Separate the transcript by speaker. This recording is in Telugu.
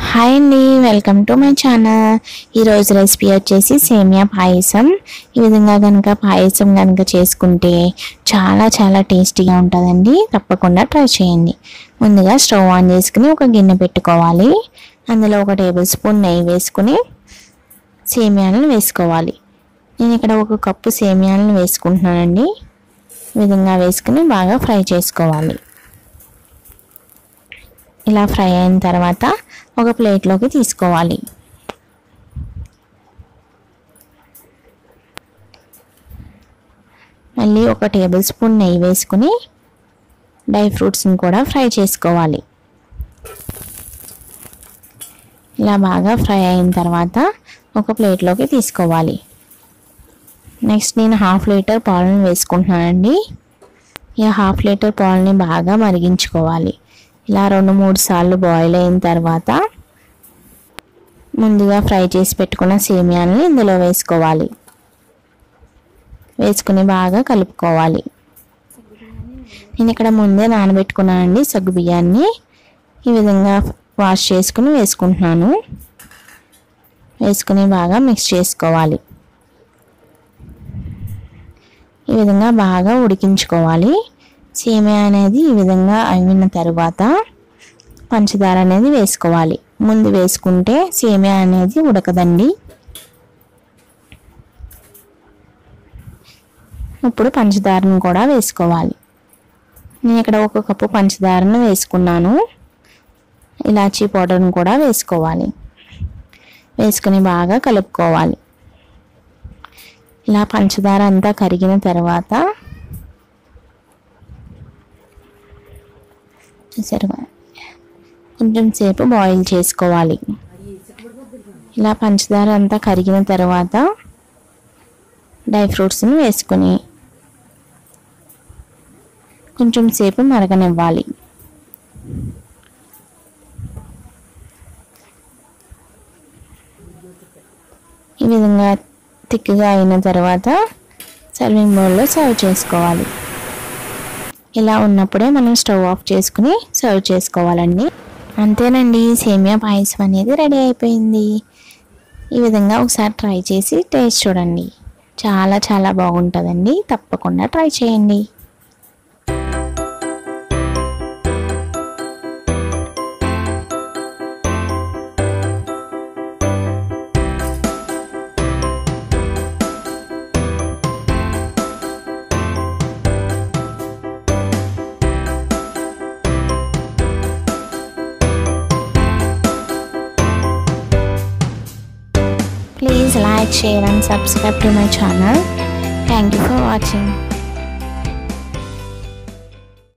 Speaker 1: హాయ్ అండి వెల్కమ్ టు మై ఛానల్ ఈరోజు రెసిపీ వచ్చేసి సేమియా పాయసం ఈ విధంగా కనుక పాయసం కనుక చేసుకుంటే చాలా చాలా టేస్టీగా ఉంటుందండి తప్పకుండా ట్రై చేయండి ముందుగా స్టవ్ ఆన్ చేసుకుని ఒక గిన్నె పెట్టుకోవాలి అందులో ఒక టేబుల్ స్పూన్ నెయ్యి వేసుకుని సేమియాలను వేసుకోవాలి నేను ఇక్కడ ఒక కప్పు సేమియాలను వేసుకుంటున్నానండి ఈ విధంగా వేసుకుని బాగా ఫ్రై చేసుకోవాలి ఇలా ఫ్రై అయిన తర్వాత ఒక ప్లేట్లోకి తీసుకోవాలి మళ్ళీ ఒక టేబుల్ స్పూన్ నెయ్యి వేసుకుని డ్రై ఫ్రూట్స్ని కూడా ఫ్రై చేసుకోవాలి ఇలా బాగా ఫ్రై అయిన తర్వాత ఒక ప్లేట్లోకి తీసుకోవాలి నెక్స్ట్ నేను హాఫ్ లీటర్ పాలను వేసుకుంటున్నానండి ఈ హాఫ్ లీటర్ పాలని బాగా మరిగించుకోవాలి ఇలా రెండు మూడు సార్లు బాయిల్ అయిన తర్వాత ముందుగా ఫ్రై చేసి పెట్టుకున్న సేమియాని ఇందులో వేసుకోవాలి వేసుకుని బాగా కలుపుకోవాలి నేను ఇక్కడ ముందే నానబెట్టుకున్నానండి సగ్గు బియ్యాన్ని ఈ విధంగా వాష్ చేసుకుని వేసుకుంటున్నాను వేసుకుని బాగా మిక్స్ చేసుకోవాలి ఈ విధంగా బాగా ఉడికించుకోవాలి సేమియా అనేది ఈ విధంగా అయిన తర్వాత పంచదార అనేది వేసుకోవాలి ముందు వేసుకుంటే సేమియా అనేది ఉడకదండి ఇప్పుడు పంచదారను కూడా వేసుకోవాలి నేను ఇక్కడ ఒక కప్పు పంచదారను వేసుకున్నాను ఇలాచీ పౌడర్ను కూడా వేసుకోవాలి వేసుకుని బాగా కలుపుకోవాలి ఇలా పంచదార అంతా కరిగిన తర్వాత చూసారు కొంచెం సేపు బాయిల్ చేసుకోవాలి ఇలా పంచదార అంతా కరిగిన తర్వాత డ్రై ఫ్రూట్స్ని వేసుకొని కొంచెం సేపు మరగనివ్వాలి ఈ విధంగా థిక్గా అయిన తర్వాత సర్వింగ్ బౌల్లో సర్వ్ చేసుకోవాలి ఇలా ఉన్నప్పుడే మనం స్టవ్ ఆఫ్ చేసుకుని సర్వ్ చేసుకోవాలండి అంతేనండి సేమియా పాయసం అనేది రెడీ అయిపోయింది ఈ విధంగా ఒకసారి ట్రై చేసి టేస్ట్ చూడండి చాలా చాలా బాగుంటుందండి తప్పకుండా ట్రై చేయండి Please like, share and subscribe to my channel. Thank you for watching.